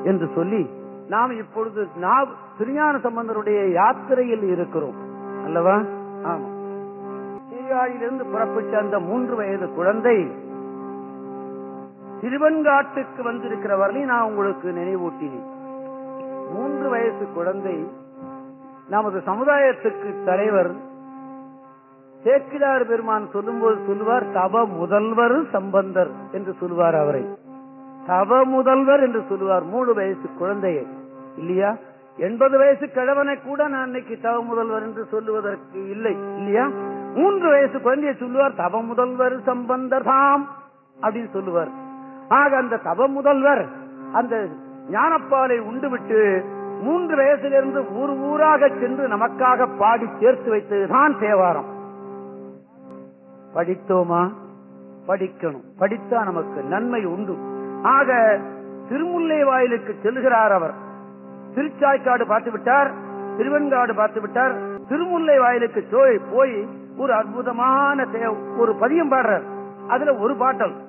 என்று சொல்லி நாம் இப்பொழுது நாம் திருஞான சம்பந்தருடைய யாத்திரையில் இருக்கிறோம் அல்லவா ஆமா சீர்காழியிலிருந்து புறப்பட்ட அந்த மூன்று வயது குழந்தை திருவன்காட்டுக்கு வந்திருக்கிற வரையும் நான் உங்களுக்கு நினைவூட்டினேன் மூன்று வயசு குழந்தை நமது சமுதாயத்துக்கு தலைவர் சேக்கிலார் பெருமான் சொல்லும்போது சொல்லுவார் தவ முதல்வர் சம்பந்தர் என்று சொல்லுவார் அவரை தவ முதல்வர் என்று சொல்லுவார் மூணு வயசு குழந்தையை இல்லையா எண்பது வயசு கிழவனை கூட நான் இன்னைக்கு தவ முதல்வர் என்று சொல்லுவதற்கு இல்லை இல்லையா மூன்று வயசு குழந்தையை சொல்லுவார் தவ முதல்வர் சம்பந்தர் தாம் அப்படின்னு சொல்லுவார் ஆக அந்த தவ முதல்வர் அந்த ஞானப்பாலை உண்டுவிட்டு மூன்று வயசிலிருந்து ஊர் ஊராக சென்று நமக்காக பாடி சேர்த்து வைத்ததுதான் தேவாரம் படித்தோமா படிக்கணும் படித்தா நமக்கு நன்மை உண்டு ஆக திருமுல்லை வாயிலுக்கு செல்கிறார் அவர் திருச்சாய்க்காடு பார்த்து விட்டார் திருவெண்காடு பார்த்து விட்டார் திருமுல்லை வாயிலுக்கு போய் போய் ஒரு அற்புதமான தே- ஒரு பதியம் பாடுறார் அதுல ஒரு பாட்டல்